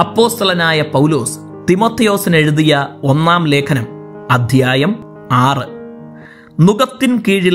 അപ്പോസ്തലനായ പൗലോസ് തിമോത്തയോസിന് എഴുതിയ ഒന്നാം ലേഖനം അധ്യായം ആറ് നുകത്തിൻ കീഴിൽ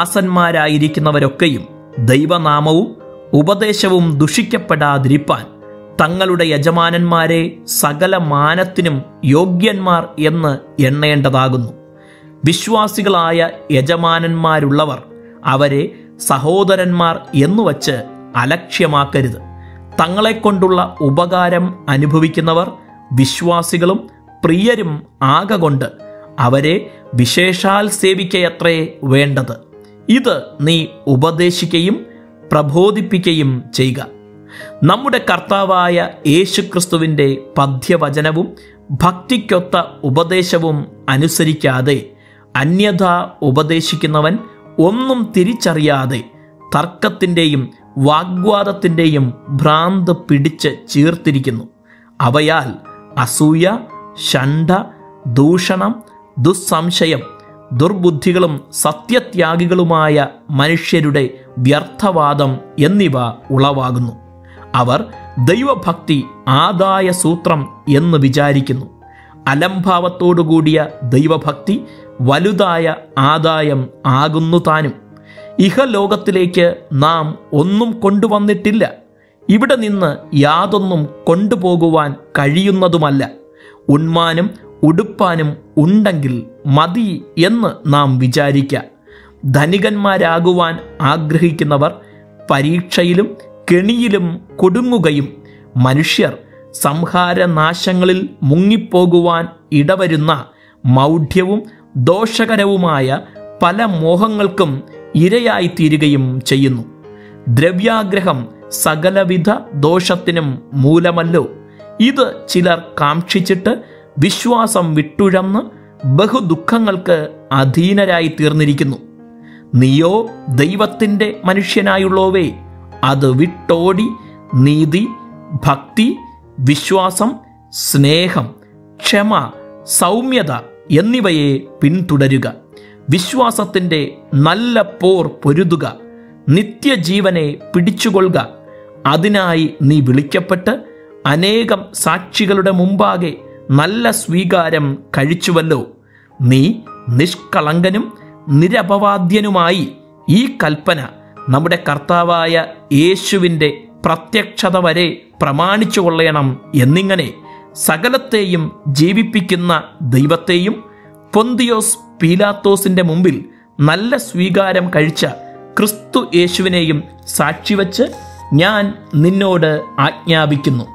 ദാസന്മാരായിരിക്കുന്നവരൊക്കെയും ദൈവനാമവും ഉപദേശവും ദുഷിക്കപ്പെടാതിരിപ്പാൻ തങ്ങളുടെ യജമാനന്മാരെ സകല മാനത്തിനും യോഗ്യന്മാർ എന്ന് എണ്ണേണ്ടതാകുന്നു വിശ്വാസികളായ യജമാനന്മാരുള്ളവർ അവരെ സഹോദരന്മാർ എന്നുവച്ച് അലക്ഷ്യമാക്കരുത് തങ്ങളെക്കൊണ്ടുള്ള ഉപകാരം അനുഭവിക്കുന്നവർ വിശ്വാസികളും പ്രിയരും ആകകൊണ്ട് അവരെ വിശേഷാൽ സേവിക്കയത്രേ വേണ്ടത് ഇത് നീ ഉപദേശിക്കുകയും പ്രബോധിപ്പിക്കുകയും ചെയ്യുക നമ്മുടെ കർത്താവായ യേശുക്രിസ്തുവിൻ്റെ പദ്യവചനവും ഭക്തിക്കൊത്ത ഉപദേശവും അനുസരിക്കാതെ അന്യഥ ഉപദേശിക്കുന്നവൻ ഒന്നും തിരിച്ചറിയാതെ തർക്കത്തിൻ്റെയും വാഗ്വാദത്തിൻ്റെയും ഭ്രാന്ത് പിടിച്ച് ചീർത്തിരിക്കുന്നു അവയാൽ അസൂയ ഷണ്ഡ ദൂഷണം ദുസ്സംശയം ദുർബുദ്ധികളും സത്യത്യാഗികളുമായ മനുഷ്യരുടെ വ്യർത്ഥവാദം എന്നിവ ഉളവാകുന്നു അവർ ദൈവഭക്തി ആദായ സൂത്രം എന്ന് വിചാരിക്കുന്നു അലംഭാവത്തോടുകൂടിയ ദൈവഭക്തി വലുതായ ആദായം ആകുന്നു താനും ഇഹലോകത്തിലേക്ക് നാം ഒന്നും കൊണ്ടുവന്നിട്ടില്ല ഇവിടെ നിന്ന് യാതൊന്നും കൊണ്ടുപോകുവാൻ കഴിയുന്നതുമല്ല ഉണ്മാനും ഉടുപ്പാനും ഉണ്ടെങ്കിൽ മതി എന്ന് നാം വിചാരിക്ക ധനികന്മാരാകുവാൻ ആഗ്രഹിക്കുന്നവർ പരീക്ഷയിലും കെണിയിലും കൊടുങ്ങുകയും മനുഷ്യർ സംഹാരനാശങ്ങളിൽ മുങ്ങിപ്പോകുവാൻ ഇടവരുന്ന മൗഢ്യവും ദോഷകരവുമായ പല മോഹങ്ങൾക്കും ഇരയായിത്തീരുകയും ചെയ്യുന്നു ദ്രവ്യാഗ്രഹം സകലവിധ ദോഷത്തിനും മൂലമല്ലോ ഇത് ചിലർ കാക്ഷിച്ചിട്ട് വിശ്വാസം വിട്ടുഴന്ന് ബഹുദുഃഖങ്ങൾക്ക് അധീനരായി തീർന്നിരിക്കുന്നു നീയോ ദൈവത്തിൻ്റെ മനുഷ്യനായുള്ളോവേ അത് വിട്ടോടി നീതി ഭക്തി വിശ്വാസം സ്നേഹം ക്ഷമ സൗമ്യത എന്നിവയെ പിന്തുടരുക വിശ്വാസത്തിൻ്റെ നല്ല പോർ പൊരുതുക നിത്യജീവനെ പിടിച്ചുകൊള്ളുക അതിനായി നീ വിളിക്കപ്പെട്ട് അനേകം സാക്ഷികളുടെ മുമ്പാകെ നല്ല സ്വീകാരം കഴിച്ചുവല്ലോ നീ നിഷ്കളങ്കനും നിരപവാദ്യനുമായി ഈ കൽപ്പന നമ്മുടെ കർത്താവായ യേശുവിൻ്റെ പ്രത്യക്ഷത വരെ പ്രമാണിച്ചു കൊള്ളണം എന്നിങ്ങനെ സകലത്തെയും ജീവിപ്പിക്കുന്ന ദൈവത്തെയും പൊന്തിയോസ് പീലാത്തോസിന്റെ മുമ്പിൽ നല്ല സ്വീകാരം കഴിച്ച ക്രിസ്തു യേശുവിനെയും സാക്ഷിവച്ച് ഞാൻ നിന്നോട് ആജ്ഞാപിക്കുന്നു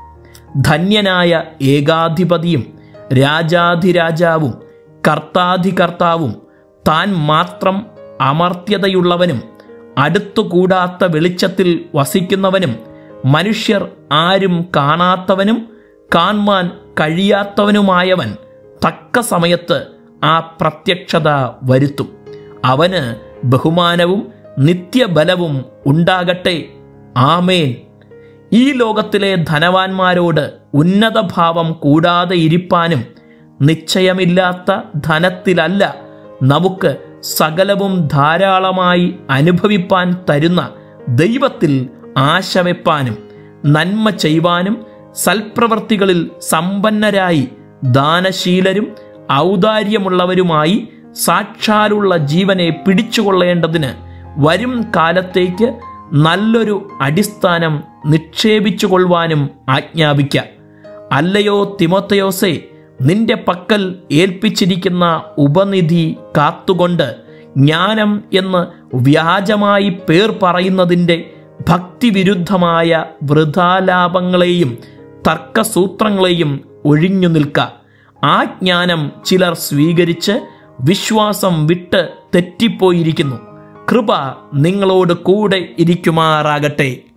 ധന്യനായ ഏകാധിപതിയും രാജാധിരാജാവും കർത്താധികർത്താവും താൻ മാത്രം അമർത്യതയുള്ളവനും അടുത്തുകൂടാത്ത വെളിച്ചത്തിൽ വസിക്കുന്നവനും മനുഷ്യർ ആരും കാണാത്തവനും കാൺമാൻ കഴിയാത്തവനുമായവൻ തക്ക സമയത്ത് ആ പ്രത്യക്ഷത വരുത്തും അവന് ബഹുമാനവും നിത്യബലവും ഉണ്ടാകട്ടെ ആമേൻ ഈ ലോകത്തിലെ ധനവാന്മാരോട് ഉന്നതഭാവം കൂടാതെ ഇരിപ്പാനും നിശ്ചയമില്ലാത്ത ധനത്തിലല്ല നമുക്ക് സകലവും ധാരാളമായി അനുഭവിപ്പാൻ തരുന്ന ദൈവത്തിൽ ആശ വെപ്പാനും നന്മ ചെയ്യുവാനും സൽപ്രവർത്തികളിൽ സമ്പന്നരായി ദാനശീലരും ഔദാര്യമുള്ളവരുമായി സാക്ഷാലുള്ള ജീവനെ പിടിച്ചുകൊള്ളേണ്ടതിന് വരും കാലത്തേക്ക് നല്ലൊരു അടിസ്ഥാനം നിക്ഷേപിച്ചു കൊള്ളുവാനും ആജ്ഞാപിക്ക അല്ലയോ തിമോത്തയോസേ നിന്റെ പക്കൽ ഏൽപ്പിച്ചിരിക്കുന്ന ഉപനിധി കാത്തുകൊണ്ട് ജ്ഞാനം എന്ന് വ്യാജമായി പേർ പറയുന്നതിൻ്റെ ഭക്തിവിരുദ്ധമായ വൃഥാലാപങ്ങളെയും തർക്കസൂത്രങ്ങളെയും ഒഴിഞ്ഞു നിൽക്ക ആ ജ്ഞാനം ചിലർ സ്വീകരിച്ച് വിശ്വാസം വിട്ട് തെറ്റിപ്പോയിരിക്കുന്നു കൃപ നിങ്ങളോട് കൂടെ ഇരിക്കുമാറാകട്ടെ